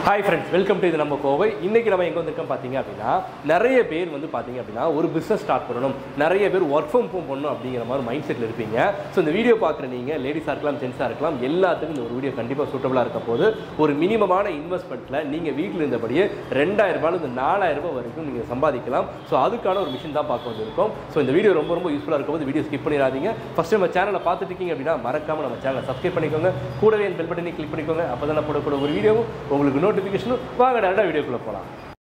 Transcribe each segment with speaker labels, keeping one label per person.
Speaker 1: Hi friends welcome to இது நம்ம கோவை இன்னைக்கு நம்ம எங்கே வந்திருக்கோம் பார்த்தீங்க அப்படின்னா நிறைய பேர் வந்து பார்த்தீங்க அப்படின்னா ஒரு பிஸ்னஸ் ஸ்டார்ட் பண்ணணும் நிறைய பேர் ஒர்க் ஃப்ரம் ஹோம் பண்ணணும் அப்படிங்கிற மாதிரி மைண்ட் செட்டில் இருப்பீங்க ஸோ இந்த வீடியோ பார்க்குற நீங்கள் லேடிஸாக இருக்கலாம் ஜென்ஸாக இருக்கலாம் எல்லாத்துக்கும் இந்த ஒரு வீடியோ கண்டிப்பாக சூட்டபுளாக இருக்க போது ஒரு மினிமமான இன்வெஸ்ட்மெண்ட்டில் நீங்கள் வீட்டில் இருந்தபடியே ரெண்டாயிரம் ரூபாயிலிருந்து நாலாயிரம் ரூபாய் வரைக்கும் நீங்கள் சம்பாதிக்கலாம் ஸோ அதுக்கான ஒரு மிஷின் தான் பார்க்க வந்திருக்கோம் ஸோ இந்த வீடியோ ரொம்ப ரொம்ப யூஸ்ஃபுல்லாக இருக்கும்போது வீடியோ ஸ்கிப் பண்ணிடாதீங்க ஃபஸ்ட் நம்ம சேனலை பார்த்துட்டு இருக்கீங்க அப்படின்னா மறக்காம நம்ம சேனலை சப்ஸ்கிரைப் பண்ணிக்கோங்க கூடவே என் பெல் பட்டனை கிளிக் பண்ணிக்கோங்க அப்போ தான் நான் போடக்கூடிய ஒரு வீடியோவும் உங்களுக்கு நோட்டிஃபிகேஷனும் வாங்க டேரக்டாக வீடியோக்குள்ளே போகலாம்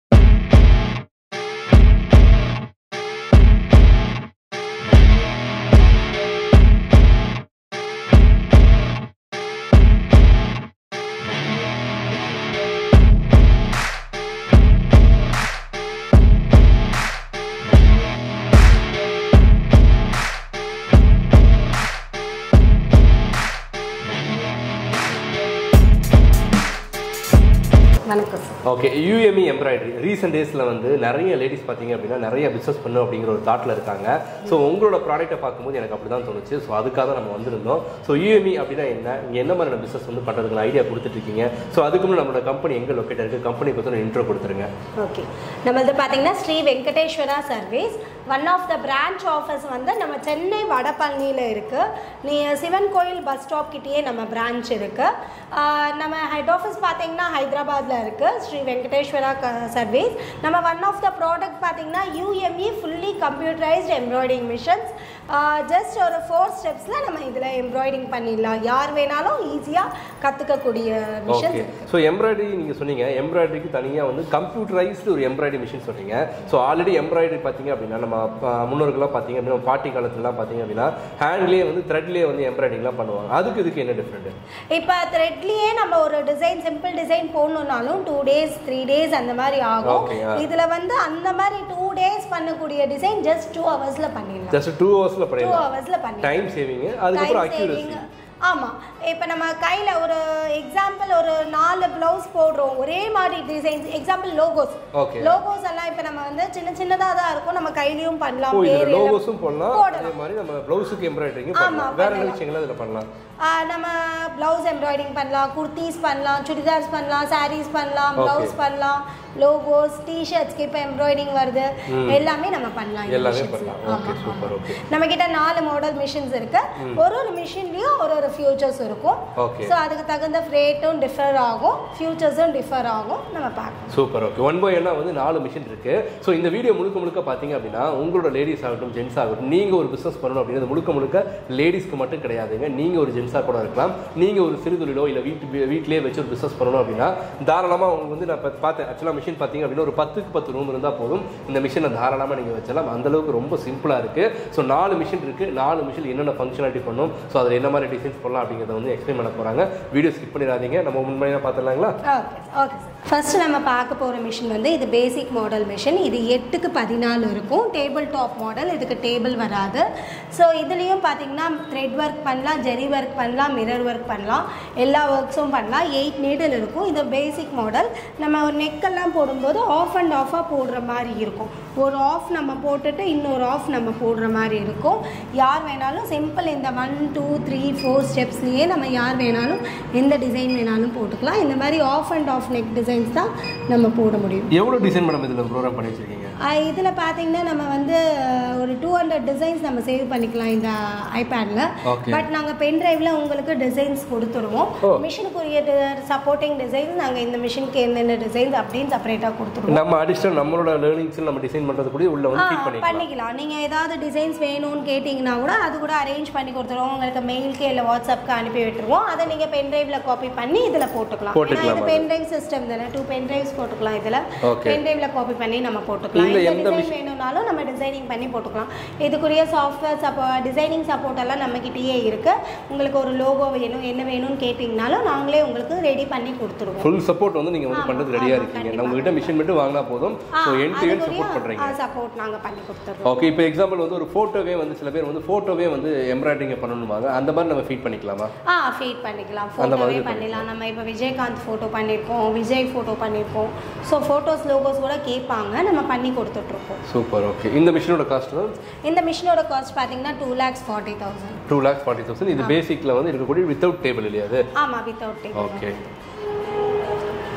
Speaker 2: வணக்கம் sir
Speaker 1: okay UME embroidery recent டேஸில் வந்து நிறைய லேடிஸ் பார்த்தீங்க அப்படின்னா நிறைய பிஸ்னஸ் பண்ணும் அப்படிங்கிற ஒரு தாட்டில் இருக்காங்க ஸோ உங்களோட ப்ராடக்ட்டை பார்க்கும்போது எனக்கு அப்படி தான் தோணுச்சு ஸோ அதுக்காக தான் நம்ம வந்திருந்தோம் ஸோ யூஎம்இ அப்படின்னா என்ன நீங்கள் என்ன மாதிரியான பிஸ்னஸ் வந்து பண்ணுறதுக்கு ஐடியா கொடுத்துட்ருக்கீங்க ஸோ அதுக்கு முன்னாடி நம்மளோட கம்பெனி எங்கே லொக்கேட் இருக்குது கம்பெனி பற்றி ஒரு இன்ட்ரோ கொடுத்துருங்க
Speaker 2: ஓகே நம்மளது பார்த்தீங்கன்னா Shri Venkateswara service one of the branch office வந்து நம்ம சென்னை வடபழனியில் இருக்குது நீ சிவன் கோயில் பஸ் ஸ்டாப் கிட்டேயே நம்ம பிரான்ச் இருக்குது நம்ம ஹெட் ஆஃபீஸ் பார்த்தீங்கன்னா ஹைதராபாத்தில் இருக்குது ஸ்ரீ வெங்கடேஸ்வரா சர்வீஸ் நம்ம ஒன் ஆஃப் த ப்ராடக்ட் பார்த்தீங்கன்னா UME fully computerised embroidering machines just ஒரு ஃபோர் ஸ்டெப்ஸில் நம்ம இதில் எம்ப்ராய்டிங் பண்ணிடலாம் யார் வேணாலும் ஈஸியாக கற்றுக்கக்கூடிய
Speaker 1: ஓகே
Speaker 2: மிஷின்ஸ்
Speaker 1: ஸோ எம்ப்ராய்டரி நீங்கள் சொன்னீங்க எம்ப்ராய்டரிக்கு தனியாக வந்து கம்ப்யூட்டரைஸ்டு ஒரு எம்ப்ராய்டரி மிஷின் சொன்னீங்க ஸோ ஆல்ரெடி எம்ப்ராய்டரி பார்த்தீங்க அப்படின்னா நம்ம ப- முன்னோர்கள்லாம் பார்த்தீங்க அப்படின்னா பாட்டி காலத்துலலாம் பார்த்தீங்க அப்படின்னா ஹேண்ட்லேயே வந்து த்ரெட்லேயே வந்து எம்ப்ராய்டிங்லாம் பண்ணுவாங்க அதுக்கு இதுக்கு என்ன டிஃப்ரெண்ட்
Speaker 2: இப்போ த்ரெட்லேயே நம்ம ஒரு டிசைன் சிம்பிள் டிசைன் போடணுன்னாலும் டூ டேஸ் த்ரீ டேஸ் அந்த மாதிரி ஆகும்
Speaker 1: Okay, ஆ.
Speaker 2: இதில் வந்து அந்த மாதிரி டூ டேஸ் பண்ணக்கூடிய டிசைன் ஜஸ்ட் டூ ஹவர்ஸில் பண்ணிடலாம்
Speaker 1: ஜஸ்ட் டூ ஹவர்ஸில்
Speaker 2: டூ
Speaker 1: பண்ணிடலாம்
Speaker 2: ஹவர்ஸில் பண்ணிடலாம்
Speaker 1: டைம் சேவிங் அதுக்கப்புறம் அக்யூரசி
Speaker 2: ஆமாம் இப்போ நம்ம கையில் ஒரு எக்ஸாம்பிள் ஒரு நாலு ப்ளவுஸ் போடுறோம் ஒரே மாதிரி designs example logos
Speaker 1: Okay.
Speaker 2: Logos எல்லாம் இப்போ நம்ம வந்து சின்ன சின்னதாக தான் இருக்கும் நம்ம கையிலயும் பண்ணலாம்
Speaker 1: ஓ இதில்
Speaker 2: வேறு
Speaker 1: லோகோஸும் பண்ணலாம்
Speaker 2: போடலாம்.
Speaker 1: அதே மாதிரி நம்ம ப்ளவுஸுக்கு எம்ப்ராய்டரிங்கும்
Speaker 2: ஆமா,
Speaker 1: பண்ணலாம் வேற என்ன
Speaker 2: பண்ணலாம்.
Speaker 1: விஷயங்களும் இதில் பண்ணலாம்
Speaker 2: ஆஹ் நம்ம ப்ளவுஸ் எம்ப்ராய்டிஙங் பண்ணலாம் குர்த்திஸ் பண்ணலாம் சுடிதார்ஸ் பண்ணலாம் sarees பண்ணலாம்
Speaker 1: Okay.
Speaker 2: ப்ளவுஸ் பண்ணலாம் லோகோஸ் டிஷர்ட்ஸ்க்கு இப்போ எம்ப்ராய்டிங் வருது எல்லாமே நம்ம பண்ணலாம் இந்த
Speaker 1: எல்லாமே
Speaker 2: machines ல.
Speaker 1: பண்ணலாம்
Speaker 2: ஆமா,
Speaker 1: ஓகே
Speaker 2: ஆமா.
Speaker 1: சூப்பர் ஓகே
Speaker 2: நம்ம கிட்ட நாலு மாடல் மிஷின்ஸ் இருக்கு ஒரு ஒரு மிஷின்லயும் ஒரு ஒரு ஃபியூச்சர்ஸ் இருக்கும்
Speaker 1: Okay.
Speaker 2: ஸோ அதுக்கு தகுந்த ரேட்டும் டிஃபர் ஆகும் ஃபியூச்சர்ஸும் டிஃபர் ஆகும் நம்ம பார்க்கலாம்
Speaker 1: சூப்பர் ஓகே ஒன் பை ஒன்னா வந்து நாலு மிஷின் இருக்கு ஸோ இந்த வீடியோ முழுக்க முழுக்க பார்த்தீங்க அப்படின்னா உங்களோட லேடிஸ் ஆகட்டும் ஜென்ஸ் ஆகட்டும் நீங்கள் ஒரு பிஸ்னஸ் பண்ணணும் அப்படின்றது முழுக்க முழுக்க லேடிஸ்க்கு மட்டும் கிடையாதுங்க நீங்கள் ஒரு ஜென்ஸாக கூட இருக்கலாம் நீங்கள் ஒரு சிறு தொழிலோ இல்லை வீட்டு வீட்டிலேயே வச்சு ஒரு பிஸ்னஸ் பண்ணணும் அப்படின்னா தாராளமாக உங்களுக்கு வந்து நான் இப்ப பார்த்தேன் ஆக்சுவலாக மிஷின் பார்த்தீங்க அப்படின்னா ஒரு பத்துக்கு பத்து ரூம் இருந்தால் போதும் இந்த மிஷினை தாராளமாக நீங்கள் வச்சலாம் அந்த அளவுக்கு ரொம்ப சிம்பிளாக இருக்குது ஸோ நாலு மிஷின் இருக்குது நாலு மிஷின் என்னென்ன ஃபங்க்ஷனாலிட்டி பண்ணும் ஸோ அதில் என்ன மாதிரி டிசைன்ஸ் பண்ணலாம் அப்படிங்கிறத வந்து எக்ஸ்பிளைன் பண்ண போகிறாங்க வீடியோ ஸ்கிப் பண்ணிடாதீங்க நம்ம உண்மையாக பார்த்துடலாங்களா
Speaker 2: ஓகே ஓகே சார் ஃபர்ஸ்ட் நம்ம பார்க்க போகிற மிஷின் வந்து இது பேசிக் மாடல் மிஷின் இது எட்டுக்கு பதினாலு இருக்கும் டேபிள் டாப் மாடல் இதுக்கு டேபிள் வராது ஸோ இதுலேயும் பார்த்தீங்கன்னா த்ரெட் ஒர்க் பண்ணலாம் ஜெரி ஒர்க் பண்ணலாம் மிரர் ஒர்க் பண்ணலாம் எல்லா ஒர்க்ஸும் பண்ணலாம் எயிட் நீடில் இருக்கும் இது பேசிக் மாடல் நம்ம ஒரு நெக்கெல்லாம் போடும்போது ஆஃப் அண்ட் ஆஃபாக போடுற மாதிரி இருக்கும் ஒரு ஆஃப் நம்ம போட்டுட்டு இன்னொரு ஆஃப் நம்ம போடுற மாதிரி இருக்கும் யார் வேணாலும் சிம்பிள் இந்த ஒன் டூ த்ரீ ஃபோர் ஸ்டெப்ஸ்லேயே நம்ம யார் வேணாலும் எந்த டிசைன் வேணாலும் போட்டுக்கலாம் இந்த மாதிரி half and half neck designs தான் நம்ம போட முடியும்
Speaker 1: எவ்வளோ டிசைன் மேடம் இதில் ப்ரோக்ராம் பண்ணி வச்சிருக்கீங்க
Speaker 2: இதில் பார்த்தீங்கன்னா நம்ம வந்து அஹ், ஒரு டூ ஹண்ட்ரட் டிசைன்ஸ் நம்ம சேவ் பண்ணிக்கலாம் இந்த ஐபேடில்
Speaker 1: Okay.
Speaker 2: பட் நாங்கள் பென் டிரைவில் உங்களுக்கு டிசைன்ஸ் கொடுத்துருவோம்
Speaker 1: ஓ.
Speaker 2: மிஷினுக்குரிய சப்போர்ட்டிங் டிசைன்ஸ் நாங்கள் இந்த மிஷினுக்கு என்னென்ன டிசைன்ஸ் அப்படின்னு செப்பரேட்டாக கொடுத்துருவோம்
Speaker 1: நம்ம அடிஷனல் நம்மளோட லேர்னிங்ஸ் நம்ம டிசைன் பண்றது கூட உள்ள வந்து
Speaker 2: ஆ,
Speaker 1: ஃபீட் பண்ணிக்கலாம்
Speaker 2: பண்ணிக்கலாம் நீங்கள் ஏதாவது டிசைன்ஸ் வேணும்னு கேட்டிங்கன்னா கூட அது கூட அரேஞ்ச் பண்ணி கொடுத்துருவோம் உங்களுக்கு மெயிலுக்கு இல்லை வாட்ஸ்அப்க்கு அனுப்பி விட்டுருவோம் அதை நீங்கள் பென் டிரைவில் காப்பி பண்ணி இதில் போட்டுக்கலாம் ஏன்னா
Speaker 1: போட்டுக்கலாம்
Speaker 2: இது பென் டிரைவ் சிஸ்டம் தானே டூ பென் டிரைவ்ஸ் போட்டுக்கலாம் இதில்
Speaker 1: Okay.
Speaker 2: பென் டிரைவில் காப்பி பண்ணி நம்ம போட்டுக்கலாம்
Speaker 1: இந்த
Speaker 2: எந்த
Speaker 1: எந்த
Speaker 2: டிசைன் வேணும்னாலும் நம்ம டிசைனிங் பண்ணி போட்டுக்கலாம் இதுக்குரிய சாஃப்ட்வேர் சப்போ டிசைனிங் சப்போர்ட் எல்லாம் நம்மக்கிட்டேயே இருக்குது உங்களுக்கு ஒரு லோகோ வேணும் என்ன வேணும்னு கேட்டிங்கனாலும் நாங்களே உங்களுக்கு ரெடி பண்ணி கொடுத்துருவோம்
Speaker 1: ஃபுல் சப்போர்ட் வந்து நீங்க வந்து
Speaker 2: ஆமா,
Speaker 1: பண்றது ரெடியா
Speaker 2: ஆமா,
Speaker 1: இருக்கீங்க
Speaker 2: கண்டிப்பா.
Speaker 1: நம்ம கிட்ட மிஷின் மட்டும் வாங்கினா போதும் so end to end support பண்றீங்க
Speaker 2: சப்போர்ட் நாங்கள் பண்ணி கொடுத்துருவோம்
Speaker 1: ஓகே இப்போ எக்ஸாம்பிள் வந்து ஒரு ஃபோட்டோவே வந்து சில பேர் வந்து ஃபோட்டோவே வந்து எம்ப்ராய்டிங் பண்ணணுமாங்க அந்த மாதிரி நம்ம ஃபீட் பண்ணிக்கலாமா
Speaker 2: ஆ ஃபீட் பண்ணிக்கலாம்
Speaker 1: அந்த மாதிரி
Speaker 2: ஃபோட்டோவே பண்ணிடலாம் நம்ம இப்போ விஜயகாந்த் ஃபோட்டோ பண்ணியிருக்கோம் விஜய் ஃபோட்டோ பண்ணியிருக்கோம் ஸோ ஃபோட்டோஸ் லோகோஸ் கூட கேட்பாங்க நம்ம பண்ணி கொடுத்துட்ருக்கோம்
Speaker 1: சூப்பர் ஓகே இந்த மிஷினோட காஸ்ட் தான்
Speaker 2: இந்த மிஷினோட காஸ்ட் பார்த்தீங்கன்னா two lakhs forty thousand
Speaker 1: two lakhs forty thousand இது பேசிக்ல வந்து இருக்கக்கூடிய வித்தவுட் டேபிள் இல்லையா அது
Speaker 2: ஆமாம் வித்தவுட் டேபிள்
Speaker 1: ஓகே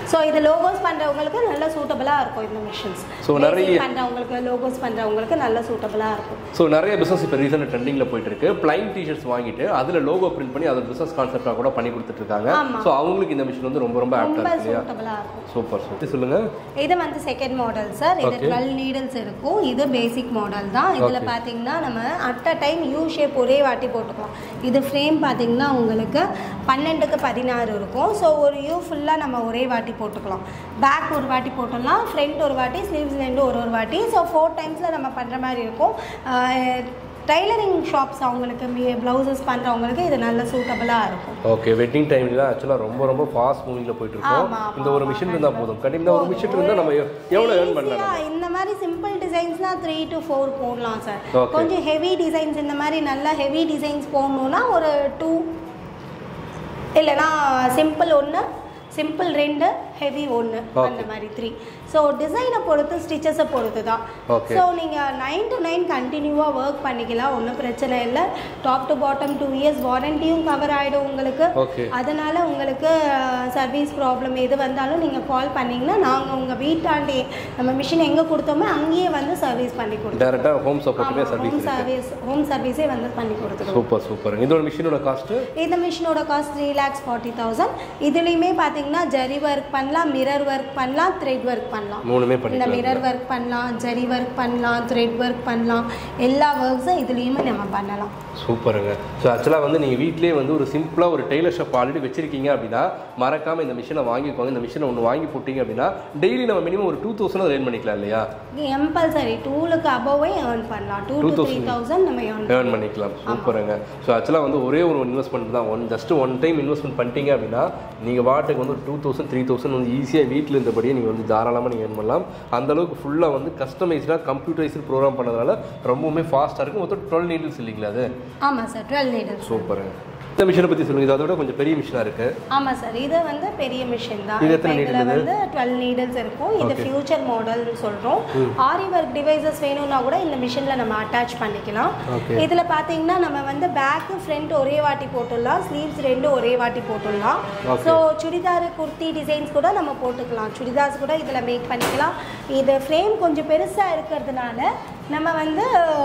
Speaker 2: ஸோ இது லோகோஸ் பண்ணுறவங்களுக்கு நல்ல சூட்டபுளாக இருக்கும் இந்த மிஷின்ஸ்
Speaker 1: So, நிறைய-
Speaker 2: பண்ணுறவங்களுக்கு லோகோஸ் பண்ணுறவங்களுக்கு நல்ல சூட்டபுளாக இருக்கும்
Speaker 1: ஸோ நிறைய பிஸ்னஸ் இப்போ ரீசெண்டாக ட்ரெண்டிங்கில் போயிட்டு இருக்கு பிளைன் டிஷர்ட்ஸ் வாங்கிட்டு அதில் லோகோ பிரிண்ட் பண்ணி அதை பிஸ்னஸ் கான்செப்டாக கூட பண்ணி கொடுத்துட்டு இருக்காங்க
Speaker 2: ஆமா.
Speaker 1: ஸோ அவங்களுக்கு இந்த மிஷின் வந்து ரொம்ப ரொம்ப ஆப்டாக
Speaker 2: ரொம்ப
Speaker 1: இருக்கு இல்லையா
Speaker 2: சூட்டபுளாக இருக்கும்
Speaker 1: சூப்பர் சூப்பர் சொல்லுங்க
Speaker 2: இது வந்து செகண்ட் மாடல் சார் இது
Speaker 1: Okay.
Speaker 2: டுவெல் நீடில்ஸ் இருக்கும் இது பேசிக் மாடல் தான் இதில்
Speaker 1: Okay.
Speaker 2: பார்த்தீங்கன்னா நம்ம at a time U shape ஒரே வாட்டி போட்டுக்கலாம் இது ஃப்ரேம் பார்த்தீங்கன்னா உங்களுக்கு பன்னெண்டுக்கு பதினாறு இருக்கும் ஸோ ஒரு யூ ஃபுல்லாக நம்ம ஒரே வாட்டி போட்டுக்கலாம் பேக் ஒரு வாட்டி போட்டுடலாம் ஃப்ரண்ட் ஒரு வாட்டி ஸ்லீவ்ஸ்லேருந்து ஒரு ஒரு வாட்டி ஸோ ஃபோர் டைம்ஸில் நம்ம பண்ணுற மாதிரி இருக்கும் டைலரிங் ஷாப்ஸ் அவங்களுக்கு ப்ளவுசஸ் பண்ணுறவங்களுக்கு இது நல்ல சூட்டபுளாக இருக்கும்
Speaker 1: ஓகே வெட்டிங் டைம்ல ஆக்சுவலாக ரொம்ப ரொம்ப ஃபாஸ்ட் மூவிங்கில் போயிட்டு இருக்கோம்
Speaker 2: ஆமா, ஆமா,
Speaker 1: இந்த ஒரு மிஷின் இருந்தால் போதும் கண்டிப்பாக ஒரு மிஷின் இருந்தால் நம்ம எவ்- எவ்வளோ ஏர்ன் பண்ணலாம்
Speaker 2: Easy-ஆ இந்த மாதிரி சிம்பிள் டிசைன்ஸ்னா த்ரீ டு ஃபோர் போடலாம் சார்
Speaker 1: Okay.
Speaker 2: கொஞ்சம் ஹெவி டிசைன்ஸ் இந்த மாதிரி நல்ல ஹெவி டிசைன்ஸ் போடணும்னா ஒரு டூ இல்லைனா சிம்பிள் ஒன்று சிம்பிள் ரெண்டு ஹெவி ஒன்று அந்த மாதிரி த்ரீ ஸோ டிசைனை பொறுத்து ஸ்டிச்சஸை பொறுத்து தான்
Speaker 1: Okay.
Speaker 2: ஸோ நீங்கள் நைன் டு நைன் கண்டினியூவாக ஒர்க் பண்ணிக்கலாம் ஒன்றும் பிரச்சனை இல்லை top to bottom two years வாரண்டியும் கவர் ஆகிடும் உங்களுக்கு
Speaker 1: Okay.
Speaker 2: அதனால் உங்களுக்கு சர்வீஸ் ப்ராப்ளம் எது வந்தாலும் நீங்கள் கால் பண்ணிங்கன்னா நாங்கள் உங்கள் வீட்டாண்டி நம்ம மிஷின் எங்கே கொடுத்தோமோ அங்கேயே வந்து சர்வீஸ் பண்ணி கொடுத்தோம்
Speaker 1: டேரெக்டாக ஹோம் சப்போர்ட்டுமே சர்வீஸ்
Speaker 2: ஹோம்
Speaker 1: இருக்கு
Speaker 2: சர்வீஸ் ஹோம் சர்வீஸே வந்து பண்ணி கொடுத்துருவோம்
Speaker 1: சூப்பர் சூப்பர் இதோட மிஷினோட காஸ்ட்டு
Speaker 2: இந்த மிஷினோட cost three lakhs forty thousand இதுலேயுமே பார்த்தீங்கன்னா ஜரி ஒர்க் பண்ணலாம் மிரர் ஒர்க் பண்ணலாம் த்ரெட் ஒர்க் பண்ணலாம்
Speaker 1: மூணுமே
Speaker 2: இந்த
Speaker 1: பண்ணிக்கலாம்
Speaker 2: மிரர் ஒர்க் பண்ணலாம் ஜரி ஒர்க் பண்ணலாம் த்ரெட் ஒர்க் பண்ணலாம் எல்லா ஒர்க்ஸும் இதுலேயுமே நம்ம பண்ணலாம்
Speaker 1: சூப்பருங்க ஸோ ஆக்சுவலாக வந்து நீங்கள் வீட்டிலேயே வந்து ஒரு சிம்பிளாக ஒரு டெய்லர் ஷாப் ஆல்ரெடி வச்சிருக்கீங்க அப்படின்னா மறக்காமல் இந்த மிஷினை வாங்கிக்கோங்க இந்த மிஷினை ஒன்று வாங்கி போட்டீங்க அப்படின்னா டெய்லி நம்ம மினிமம் ஒரு டூ தௌசண்ட் ரேன் பண்ணிக்கலாம் இல்லையா
Speaker 2: எம்பல்சரி டூலுக்கு அபோவே ஏர்ன் பண்ணலாம் டூ டு த்ரீ தௌசண்ட் நம்ம ஏர்ன்
Speaker 1: ஏர்ன் பண்ணிக்கலாம் சூப்பருங்க ஸோ ஆக்சுவலாக வந்து ஒரே ஒரு இன்வெஸ்ட்மெண்ட் தான் one just one time investment பண்ணிட்டீங்க அப்படின்னா நீங்கள் வாட்டுக்கு வந்து டூ தௌசண்ட் த்ரீ தௌசண்ட் வந்து ஈஸியாக வீட்டில் இருந்தபடியே நீங்கள் வந்து தாராளமாக நீங்கள் ஏர்ன் பண்ணலாம் அந்த அளவுக்கு ஃபுல்லாக வந்து கஸ்டமைஸ்டாக கம்ப்யூட்டரைஸ்டு ப்ரோக்ராம் பண்ணதால ரொம்பவுமே ஃபாஸ்ட்டாக இருக்கும் மொத்தம் டுவெல் நீடில்ஸ் இல்லைங்களா அது
Speaker 2: ஆமாம் சார் டுவெல் நீடல்ஸ்
Speaker 1: சூப்பருங்க இந்த மிஷினை பற்றி சொல்லுங்கள் இது அதோட கொஞ்சம் பெரிய மிஷினாக இருக்குது
Speaker 2: ஆமாம் சார் இது வந்து பெரிய மிஷின் தான்
Speaker 1: இது
Speaker 2: இப்போ
Speaker 1: எத்தனை
Speaker 2: இதில்
Speaker 1: needle
Speaker 2: வந்து டுவெல் நீடல்ஸ் இருக்கும் இது
Speaker 1: Okay.
Speaker 2: ஃபியூச்சர் மாடல்னு சொல்கிறோம் ஆரி ஒர்க் டிவைசஸ் வேணும்னா கூட இந்த மிஷினில் நம்ம அட்டாச் பண்ணிக்கலாம்
Speaker 1: Okay.
Speaker 2: இதில் பார்த்தீங்கன்னா நம்ம வந்து பேக்கு ஃப்ரண்ட் ஒரே வாட்டி போட்டுடலாம் ஸ்லீவ்ஸ் ரெண்டு ஒரே வாட்டி போட்டுடலாம்
Speaker 1: Okay.
Speaker 2: So churidar kurti designs கூட நம்ம போட்டுக்கலாம் சுடிதார்ஸ் கூட இதில் மேக் பண்ணிக்கலாம் இது ஃப்ரேம் கொஞ்சம் பெருசாக இருக்கிறதுனால நம்ம வந்து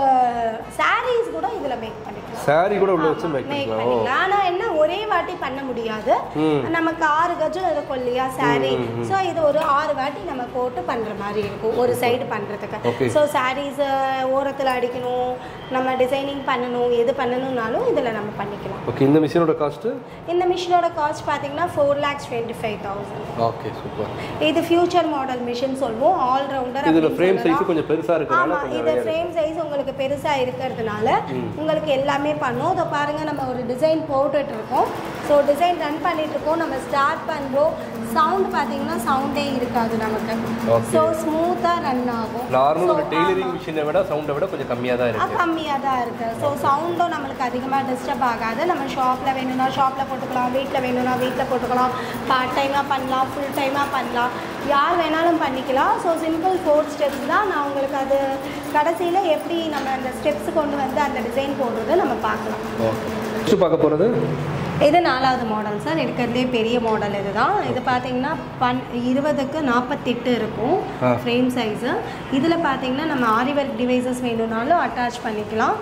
Speaker 2: சாரீஸ் கூட இதில் மேக் பண்ணிக்கலாம்
Speaker 1: சாரி கூட உள்ள வச்சு மேக்
Speaker 2: மேக்
Speaker 1: பண்ணிக்கலாம் ஓ
Speaker 2: பண்ணிக்கலாம் ஆனால் என்ன ஒரே வாட்டி பண்ண முடியாது
Speaker 1: ம்.
Speaker 2: நமக்கு ஆறு கஜம் இருக்கும் இல்லையா சாரி ஸோ இது ஒரு ஆறு வாட்டி நம்ம போட்டு பண்ணுற மாதிரி இருக்கும் ஒரு சைடு
Speaker 1: Okay.
Speaker 2: பண்ணுறதுக்கு ஸோ சாரீஸ் ஓரத்தில் அடிக்கணும் நம்ம டிசைனிங் பண்ணணும் எது பண்ணணும்னாலும் இதில் நம்ம பண்ணிக்கலாம்
Speaker 1: ஓகே இந்த மிஷினோட காஸ்ட்டு
Speaker 2: இந்த மிஷினோட காஸ்ட் பார்த்தீங்கன்னா four lakhs twenty five thousand
Speaker 1: okay super
Speaker 2: இது ஃபியூச்சர் மாடல் மிஷின் சொல்லுவோம் ஆல்ரவுண்டர்
Speaker 1: இதில் ஃப்ரேம் சைஸ் கொஞ்சம் பெருசாக இருக்கிறனால
Speaker 2: ஆமா
Speaker 1: கொஞ்சம்
Speaker 2: இது
Speaker 1: நிறைய
Speaker 2: ஃப்ரேம் சைஸ் உங்களுக்கு பெருசா இருக்கிறதுனால உங்களுக்கு எல்லாமே பண்ணும் இதை பாருங்க நம்ம ஒரு டிசைன் போட்டுட்டு இருக்கோம் ஸோ டிசைன் ரன் பண்ணிட்டு இருக்கோம் நம்ம ஸ்டார்ட் பண்றோம் சவுண்ட் பார்த்தீங்கன்னா சவுண்டே இருக்காது நமக்கு
Speaker 1: Okay.
Speaker 2: ஸோ ஸ்மூத்தாக ரன் ஆகும்
Speaker 1: நார்மல் ஒரு
Speaker 2: So,
Speaker 1: டெய்லரிங்
Speaker 2: ஆமா.
Speaker 1: மிஷினை விட சவுண்டை விட கொஞ்சம் கம்மியாக தான் இருக்குது
Speaker 2: கம்மியாக தான் இருக்குது ஸோ சவுண்டும் நம்மளுக்கு அதிகமாக டிஸ்டர்ப் ஆகாது நம்ம ஷாப்பில் வேணும்னா ஷாப்பில் போட்டுக்கலாம் வீட்டில் வேணும்னா வீட்டில் போட்டுக்கலாம் பார்ட் டைமாக பண்ணலாம் ஃபுல் டைமாக பண்ணலாம் யார் வேணாலும் பண்ணிக்கலாம் ஸோ சிம்பிள் ஃபோர் ஸ்டெப்ஸ் தான் நான் உங்களுக்கு அது கடைசியில் எப்படி நம்ம அந்த ஸ்டெப்ஸ் கொண்டு வந்து அந்த டிசைன் போடுறதை நம்ம பார்க்கலாம்
Speaker 1: ஓகே நெக்ஸ்ட் பார்க்க போகிறது
Speaker 2: இது நாலாவது மாடல் சார் இருக்கிறதுலே பெரிய மாடல் இதுதான் இது பார்த்தீங்கன்னா பன் இருபதுக்கு நாற்பத்தெட்டு இருக்கும்
Speaker 1: ஆ.
Speaker 2: ஃப்ரேம் சைஸு இதில் பார்த்தீங்கன்னா நம்ம ஆரி ஒர்க் டிவைசஸ் வேணும்னாலும் அட்டாச் பண்ணிக்கலாம்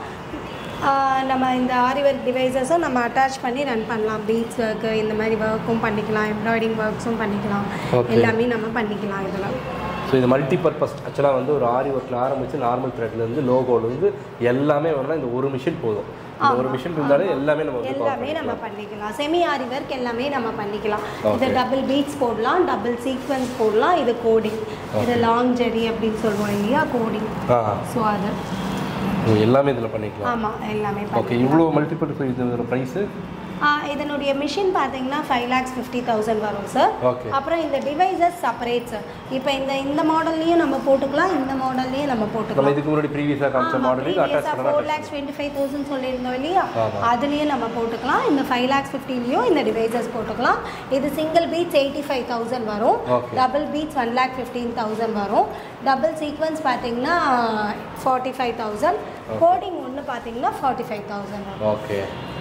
Speaker 2: ஆ, நம்ம இந்த ஆரி ஒர்க் டிவைசஸும் நம்ம அட்டாச் பண்ணி ரன் பண்ணலாம் பீட்ஸ் ஒர்க்கு இந்த மாதிரி ஒர்க்கும் பண்ணிக்கலாம் எம்ப்ராய்டிஙங் ஒர்க்ஸும் பண்ணிக்கலாம்
Speaker 1: Okay.
Speaker 2: எல்லாமே நம்ம பண்ணிக்கலாம் இதில்
Speaker 1: ஸோ இது மல்டி பர்பஸ் ஆக்சுவலாக வந்து ஒரு ஆரி ஒர்க்கில் ஆரம்பித்து நார்மல் த்ரெட்லேருந்து லோகோலேருந்து எல்லாமே வரலாம் இந்த ஒரு மிஷின் போதும் இந்த ஒரு மிஷின் இருந்தாலே எல்லாமே நம்ம வந்து
Speaker 2: எல்லாமே
Speaker 1: cover
Speaker 2: நம்ம பண்ணிக்கலாம் செமி ஆரி ஒர்க் எல்லாமே நம்ம பண்ணிக்கலாம் இது
Speaker 1: Okay.
Speaker 2: டபுள் பீட்ஸ் போடலாம் டபுள் சீக்வன்ஸ் போடலாம் இது கோடிங் இது லாங் ஜெரி அப்படின்னு சொல்லுவோம் இல்லையா கோடிங்
Speaker 1: ஆ
Speaker 2: ஸோ அது
Speaker 1: ஓ, எல்லாமே இதில் பண்ணிக்கலாம்
Speaker 2: ஆமாம் எல்லாமே
Speaker 1: ஓகே
Speaker 2: பண்ணிக்கலாம்
Speaker 1: இவ்வளோ மல்டிபிள் இதோட ப்ரைஸு
Speaker 2: ஆ, இதனுடைய மிஷின் பார்த்தீங்கன்னா ஃபைவ் லேக்ஸ் ஃபிஃப்டி தௌசண்ட் வரும் சார்
Speaker 1: Okay.
Speaker 2: அப்புறம் இந்த டிவைசஸ் செப்பரேட் சார் இப்போ இந்த இந்த மாடல்லையும் நம்ம போட்டுக்கலாம் இந்த மாடல்லையும் நம்ம
Speaker 1: நம்ம
Speaker 2: போட்டுக்கலாம்
Speaker 1: இதுக்கு முன்னாடி ப்ரீவியஸாக காமிச்ச மாடலுக்கு அட்டாச்
Speaker 2: ஃபோர்
Speaker 1: பண்ணலாம்
Speaker 2: லேக்ஸ் டுவெண்ட்டி ஃபைவ் தௌசண்ட் சொல்லியிருந்தோம் இல்லையா
Speaker 1: ஆமா.
Speaker 2: அதுலேயும் நம்ம போட்டுக்கலாம் இந்த ஃபைவ் லேக்ஸ் ஃபிஃப்டிலையும் இந்த டிவைசஸ் போட்டுக்கலாம் இது single beads eighty five thousand வரும்
Speaker 1: Okay.
Speaker 2: Double beads one lakh fifteen thousand வரும் டபுள் சீக்வன்ஸ் பார்த்தீங்கன்னா ஃபார்ட்டி ஃபைவ் தௌசண்ட் கோடிங் ஒன்று பார்த்தீங்கன்னா ஃபார்ட்டி ஃபைவ் தௌசண்ட் வரும்
Speaker 1: ஓகே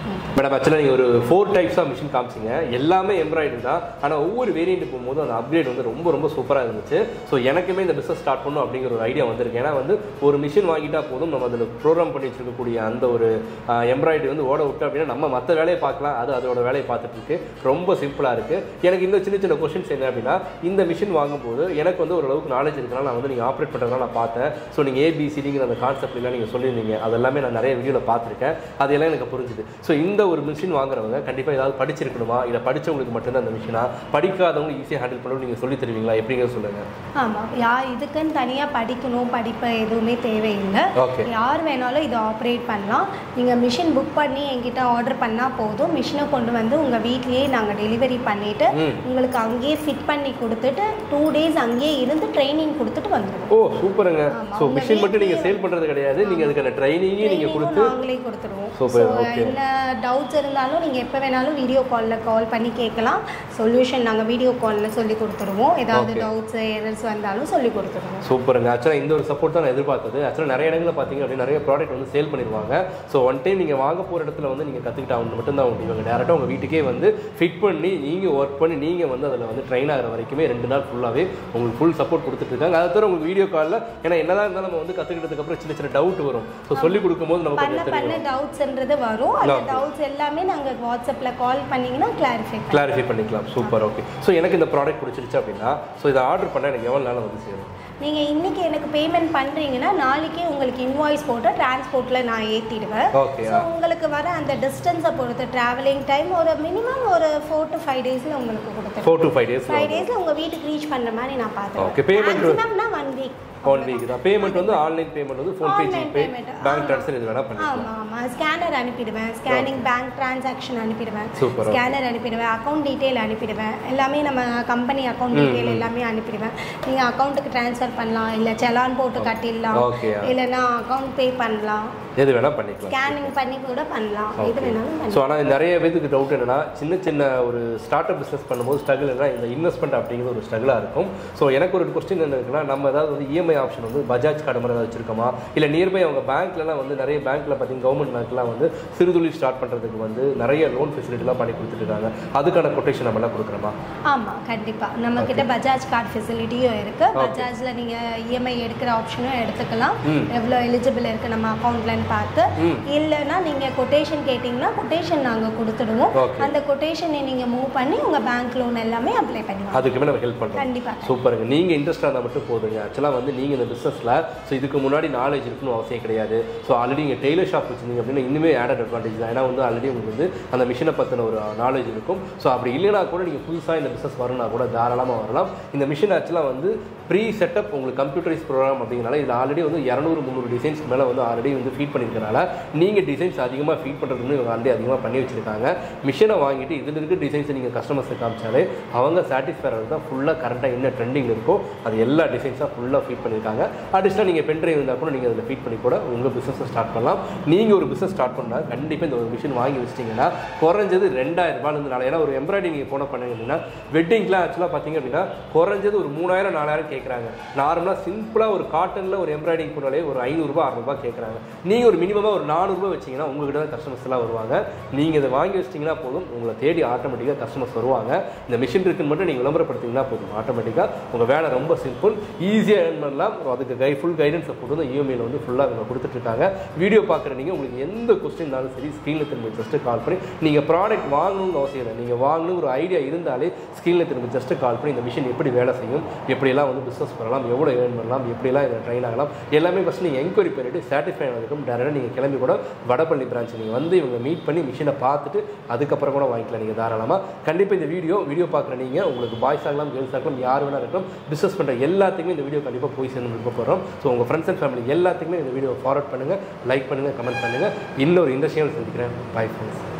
Speaker 1: மேடம் ஆக்சுவலாக நீங்கள் ஒரு ஃபோர் டைப்ஸ் ஆஃப் மிஷின் காமிச்சிங்க எல்லாமே எம்ப்ராய்டரி தான் ஆனால் ஒவ்வொரு வேரியண்ட் போகும்போது அந்த அப்கிரேட் வந்து ரொம்ப ரொம்ப சூப்பராக இருந்துச்சு ஸோ எனக்குமே இந்த பிஸ்னஸ் ஸ்டார்ட் பண்ணணும் அப்படிங்கிற ஒரு ஐடியா வந்திருக்கு ஏன்னா வந்து ஒரு மிஷின் வாங்கிட்டா போதும் நம்ம அதில் ப்ரோக்ராம் பண்ணி வச்சிருக்கக்கூடிய அந்த ஒரு எம்ப்ராய்டரி வந்து ஓட விட்டு அப்படின்னா நம்ம மற்ற வேலையை பார்க்கலாம் அது அதோட வேலையை பார்த்துட்டு இருக்கு ரொம்ப சிம்பிளாக இருக்கு எனக்கு இந்த சின்ன சின்ன கொஷின்ஸ் என்ன அப்படின்னா இந்த மிஷின் வாங்கும்போது எனக்கு வந்து ஓரளவுக்கு நாலேஜ் இருக்கனால நான் வந்து நீங்கள் ஆப்ரேட் பண்ணுறதுனால நான் பார்த்தேன் ஸோ நீங்கள் ஏபிசிடிங்கிற அந்த கான்செப்ட்லாம் நீங்கள் சொல்லியிருந்தீங்க அதெல்லாமே நான் நிறைய வீடியோவில் பார்த்துருக்கேன் அதெல்லாம் எனக்கு புரிஞ்சுது ஸோ இந்த ஒரு மிஷின் வாங்குறவங்க கண்டிப்பாக ஏதாவது படிச்சிருக்கணுமா இல்லை படிச்சவங்களுக்கு மட்டும்தான் அந்த மிஷினா படிக்காதவங்க ஈஸியாக ஹேண்டில் பண்ணணும் நீங்கள் சொல்லி தருவீங்களா எப்படிங்க சொல்லுங்கள்
Speaker 2: ஆமாம் யார் இதுக்குன்னு தனியாக படிக்கணும் படிப்பு எதுவுமே தேவையில்லை
Speaker 1: ஓகே
Speaker 2: யார் வேணாலும் இதை ஆப்ரேட் பண்ணலாம் நீங்கள் மிஷின் புக் பண்ணி என்கிட்ட ஆர்டர் பண்ணால் போதும் மிஷினை கொண்டு வந்து உங்கள் வீட்லேயே நாங்கள் டெலிவரி பண்ணிவிட்டு
Speaker 1: ம்.
Speaker 2: உங்களுக்கு அங்கேயே ஃபிட் பண்ணி கொடுத்துட்டு டூ டேஸ் அங்கேயே இருந்து ட்ரைனிங் கொடுத்துட்டு வந்துடுவோம்
Speaker 1: ஓ சூப்பருங்க
Speaker 2: ஆமா,
Speaker 1: ஸோ
Speaker 2: உங்க
Speaker 1: மிஷின் மட்டும் நீங்கள்
Speaker 2: வீட்லயே
Speaker 1: சேல் பண்ணுறது கிடையாது நீங்கள் அதுக்கான ட்ரைனிங்கே நீங்கள் கொடுத்து
Speaker 2: நாங்களே கொடுத்துருவோம்
Speaker 1: Super,
Speaker 2: ஸோ
Speaker 1: okay.
Speaker 2: என்ன டவுட்ஸ் இருந்தாலும் நீங்கள் எப்போ வேணாலும் வீடியோ காலில் கால் பண்ணி கேட்கலாம் சொல்யூஷன் நாங்கள் வீடியோ காலில் சொல்லி கொடுத்துருவோம் ஏதாவது
Speaker 1: Okay.
Speaker 2: டவுட்ஸ் எரர்ஸ் வந்தாலும் சொல்லி கொடுத்துருவோம்
Speaker 1: சூப்பருங்க ஆக்சுவலாக இந்த ஒரு சப்போர்ட் தான் நான் எதிர்பார்த்தது ஆக்சுவலாக நிறைய இடங்களில் பார்த்தீங்க அப்படின்னா நிறைய ப்ராடக்ட் வந்து சேல் பண்ணிடுவாங்க ஸோ ஒன் டைம் நீங்கள் வாங்க போகிற இடத்துல வந்து நீங்கள் கற்றுக்கிட்டா மட்டும்தான் உண்டு இவங்க டேரெக்டாக உங்கள் வீட்டுக்கே வந்து ஃபிட் பண்ணி நீங்கள் ஒர்க் பண்ணி நீங்கள் வந்து அதில் வந்து ட்ரெயின் ஆகிற வரைக்குமே ரெண்டு நாள் ஃபுல்லாகவே உங்களுக்கு ஃபுல் சப்போர்ட் கொடுத்துட்டு இருக்காங்க அதை தவிர உங்களுக்கு வீடியோ காலில் ஏன்னா என்னதான் இருந்தாலும் நம்ம வந்து கற்றுக்கிட்டதுக்கு அப்புறம் சின்ன சின்ன டவுட் வரும் ஸோ சொல்லி கொடுக்கும்போது நமக்கு
Speaker 2: பண்ண
Speaker 1: கொஞ்சம்
Speaker 2: பண்ண
Speaker 1: தெரியும்
Speaker 2: டவுட்ஸ்ன்றது வரும் அந்த
Speaker 1: Okay.
Speaker 2: டவுட்ஸ் எல்லாமே நாங்கள் வாட்ஸ்அப்பில் கால் பண்ணிங்கன்னா கிளாரிஃபை
Speaker 1: கிளாரிஃபை பண்ணிக்கலாம் சூப்பர் ஓகே ஸோ எனக்கு இந்த ப்ராடக்ட் பிடிச்சிருச்சு அப்படின்னா ஸோ இதை ஆர்டர் பண்ண எனக்கு எவ்வளோ நாள் வந்து சேரும்
Speaker 2: நீங்கள் இன்னைக்கு எனக்கு பேமெண்ட் பண்ணுறீங்கன்னா நாளைக்கே உங்களுக்கு இன்வாய்ஸ் போட்டு டிரான்ஸ்போர்ட்டில் நான் ஏற்றிடுவேன்
Speaker 1: ஓகே
Speaker 2: ஸோ உங்களுக்கு வர அந்த டிஸ்டன்ஸை பொறுத்து ட்ராவலிங் டைம் ஒரு மினிமம் ஒரு ஃபோர் டு ஃபைவ் டேஸில் உங்களுக்கு கொடுத்துருவேன்
Speaker 1: four to five days
Speaker 2: five டேஸில் உங்கள் வீட்டுக்கு ரீச் பண்ணுற மாதிரி நான்
Speaker 1: Okay,
Speaker 2: பார்த்துருவேன்
Speaker 1: payment-
Speaker 2: மேக்ஸிமம்னா ஒன் வீக்
Speaker 1: ஒன் வீக் தான் பேமெண்ட் வந்து ஆன்லைன் பேமெண்ட் வந்து PhonePe
Speaker 2: Online
Speaker 1: GPay
Speaker 2: payment.
Speaker 1: Bank
Speaker 2: ஆமா.
Speaker 1: ட்ரான்ஸ்ஃபர் இது வேணால் பண்ணிக்கலாம்
Speaker 2: ஆமாம் ஆமாம் ஸ்கேனர் அனுப்பிடுவேன் ஸ்கேனிங் பேங்க் டிரான்சாக்ஷன் அனுப்பிடுவேன்
Speaker 1: Super, okay.
Speaker 2: ஸ்கேனர் அனுப்பிடுவேன் அக்கௌண்ட் டீட்டெயில் அனுப்பிடுவேன் எல்லாமே நம்ம கம்பெனி அக்கௌண்ட் டீட்டெயில் எல்லாமே அனுப்பிடுவேன் நீங்கள் அக்கௌண்ட்டுக்கு ட்ரான்ஸ்ஃபர் பண்ணலாம் இல்லை செலான் போட்டு கட்டிடலாம்
Speaker 1: Okay.
Speaker 2: இல்லைன்னா அக்கௌண்ட் பே பண்ணலாம்
Speaker 1: எது வேணால் பண்ணிக்கலாம்
Speaker 2: ஸ்கேனிங் பண்ணி கூட பண்ணலாம் எது வேணாலும்
Speaker 1: ஸோ
Speaker 2: பண்ணலாம்
Speaker 1: ஆனால் நிறைய பேருக்கு டவுட் என்னன்னா சின்ன சின்ன ஒரு ஸ்டார்ட் அப் பிஸ்னஸ் பண்ணும்போது ஸ்ட்ரகிள் என்ன இந்த இன்வெஸ்ட்மெண்ட் அப்படிங்கிறது ஒரு ஸ்ட்ரகிளாக இருக்கும் ஸோ எனக்கு ஒரு கொஸ்டின் என்ன இருக்குன்னா நம்ம ஏதாவது வந்து இஎம்ஐ ஆப்ஷன் வந்து பஜாஜ் கார்டு மாதிரி ஏதாவது வச்சிருக்கோமா இல்லை நியர்பை அவங்க பேங்க்லலாம் வந்து நிறைய பேங்க்ல பார்த்தீங்கன்னா கவர்மெண்ட் பேங்க்லாம் வந்து சிறுதொழில் ஸ்டார்ட் பண்ணுறதுக்கு வந்து நிறைய லோன் ஃபெசிலிட்டிலாம் பண்ணி கொடுத்துருக்காங்க அதுக்கான கொட்டேஷன் நம்ம எல்லாம் கொடுக்குறோமா
Speaker 2: ஆமாம் கண்டிப்பாக நம்ம கிட்ட பஜாஜ் கார்டு ஃபெசிலிட்டியும் இருக்கு பஜாஜ்ல நீங்க இஎம்ஐ எடுக்கிற ஆப்ஷனும் எடுத்துக்கலாம்
Speaker 1: ம்.
Speaker 2: எவ்வளோ எலிஜிபிள் இருக்கு நம்ம அக்கௌண்ட்லன்னு பார்த்து
Speaker 1: ம்.
Speaker 2: இல்லைன்னா நீங்க கொட்டேஷன் கேட்டிங்கன்னா கொட்டேஷன் நாங்க கொடுத்துடுவோம்
Speaker 1: Okay.
Speaker 2: அந்த கொட்டேஷனை நீங்க மூவ் பண்ணி உங்க பேங்க் லோன் எல்லாமே அப்ளை பண்ணுவாங்க
Speaker 1: அதுக்குமே நம்ம ஹெல்ப் பண்ணுறோம்
Speaker 2: கண்டிப்பா
Speaker 1: சூப்பருங்க நீங்கள் இன்ட்ரெஸ்டாக இருந்தால் மட்டும் போதுங்க ஆக்சுவலாக வந்து நீங்கள் இந்த பிஸ்னஸில் ஸோ இதுக்கு முன்னாடி நாலேஜ் இருக்கணும் அவசியம் கிடையாது ஸோ ஆல்ரெடி நீங்கள் டெய்லர் ஷாப் வச்சிருந்தீங்க அப்படின்னா இன்னுமே ஆடட் அட்வான்டேஜ் தான் ஏன்னா வந்து ஆல்ரெடி உங்களுக்கு வந்து அந்த மிஷினை பற்றின ஒரு நாலேஜ் இருக்கும் ஸோ அப்படி இல்லைனா கூட நீங்கள் புதுசாக இந்த பிஸ்னஸ் வரணும்னா கூட தாராளமாக வரலாம் இந்த மிஷின் ஆக்சுவலாக வந்து ப்ரீ செட்டப் உங்களுக்கு கம்ப்யூட்டரைஸ் ப்ரோக்ராம் அப்படிங்கிறனால இதில் ஆல்ரெடி வந்து இரநூறு முந்நூறு டிசைன்ஸ்க்கு மேலே வந்து ஆல்ரெடி வந்து ஃபீட் பண்ணியிருக்கனால நீங்கள் டிசைன்ஸ் அதிகமாக ஃபீட் பண்ணுறதுன்னு இவங்க ஆல்ரெடி அதிகமாக பண்ணி வச்சிருக்காங்க மிஷினை வாங்கிட்டு இதில் இருக்க டிசைன்ஸை நீங்கள் கஸ்டமர்ஸுக்கு காமிச்சாலே அவங்க சாட்டிஸ்ஃபை தான் ஃபுல்லாக கரெக்டாக என்ன ட்ரெண்டிங் இருக்கோ அது எல்லா டிசைன்ஸாக ஃபுல்லாக ஃபீட் பண்ணியிருக்காங்க அடிஷ்னலாக நீங்கள் பென்ட்ரைவ் இருந்தால் கூட நீங்கள் அதில் ஃபீட் பண்ணி கூட உங்கள் பிஸ்னஸை ஸ்டார்ட் பண்ணலாம் நீங்கள் ஒரு பிஸ்னஸ் ஸ்டார்ட் பண்ணால் கண்டிப்பாக இந்த ஒரு மிஷின் வாங்கி வச்சிட்டிங்கன்னா குறைஞ்சது ரெண்டாயிரம் ரூபாயிலிருந்து நாலு ஏன்னா ஒரு எம்ப்ராய்டிங் நீங்கள் போன பண்ணீங்க அப்படின்னா வெட்டிங்லாம் ஆக்சுவலாக பார்த்தீங்க அப்படின்னா குறைஞ்சது ஒரு மூணாயிரம் நாலாயிரம் கேட்குறாங்க நார்மலாக சிம்பிளாக ஒரு காட்டனில் ஒரு எம்ப்ராய்டிங் போனாலே ஒரு ஐநூறுரூபா அறநூறுபா கேட்குறாங்க நீங்கள் ஒரு மினிமமாக ஒரு நானூறுரூபா வச்சிங்கன்னா உங்ககிட்ட தான் கஸ்டமர்ஸ் எல்லாம் வருவாங்க நீங்கள் இதை வாங்கி வச்சிட்டிங்கன்னா போதும் உங்களை தேடி ஆட்டோமேட்டிக்காக கஸ்டமர்ஸ் வருவாங்க இந்த மிஷின் இருக்குன்னு மட்டும் நீங்கள் விளம்பரப்படுத்திங்கன்னா போதும் ஆட்டோமேட்டிக்காக உங்கள் வேலை ரொம்ப சிம்பிள் ஈஸியாக ஏர்ன் பண்ணலாம் அதுக்கு கை ஃபுல் கைடன்ஸை போட்டு தான் இஎம்ஐயில் வந்து ஃபுல்லாக இவங்க கொடுத்துட்ருக்காங்க வீடியோ பார்க்குற நீங்கள் உங்களுக்கு எந்த கொஸ்டின் இருந்தாலும் சரி ஸ்க்ரீனில் திரும்ப ஜஸ்ட்டு கால் பண்ணி நீங்கள் ப்ராடக்ட் வாங்கணும்னு அவசியம் இல்லை நீங்கள் வாங்கணும் ஒரு ஐடியா இருந்தாலே ஸ்க்ரீனில் திரும்ப ஜஸ்ட்டு கால் பண்ணி இந்த மிஷின் எப்படி வேலை செய்யும் எப்படியெல்லாம் வந்து பிஸ்னஸ் பண்ணலாம் எவ்வளோ ஏர்ன் பண்ணலாம் எப்படிலாம் இதில் ட்ரெயின் ஆகலாம் எல்லாமே ஃபஸ்ட் நீங்கள் என்கொயரி பண்ணிட்டு சாட்டிஸ்ஃபை ஆனதுக்கும் டேரெக்டாக நீங்கள் கிளம்பி கூட வடபள்ளி பிரான்ச் நீங்கள் வந்து இவங்க மீட் பண்ணி மிஷினை பார்த்துட்டு அதுக்கப்புறம் கூட வாங்கிக்கலாம் நீங்கள் தாராளமாக கண்டிப்பாக இந்த வீடியோ வீடியோ பார்க்குற நீங்கள் உங்களுக்கு பாய்ஸ் ஆகலாம் கேர்ள்ஸ் ஆகலாம் யார் வேணா இருக்கலாம் பிஸ்னஸ் பண்ணுற எல்லாத்துக்குமே இந்த வீடியோ கண்டிப்பாக போய் சேர்ந்து விருப்பப்படுறோம் ஸோ உங்கள் ஃப்ரெண்ட்ஸ் அண்ட் ஃபேமிலி எல்லாத்துக்குமே இந்த வீடியோ ஃபார்வர்ட் பண்ணுங்கள் லைக் பண்ணுங்கள் கமெண்ட் பண்ணுங்கள் இன்னொரு இண்டஸ்ட்ரியல் சந்திக்கிறேன் பாய் ஃப்ரெண்ட்ஸ்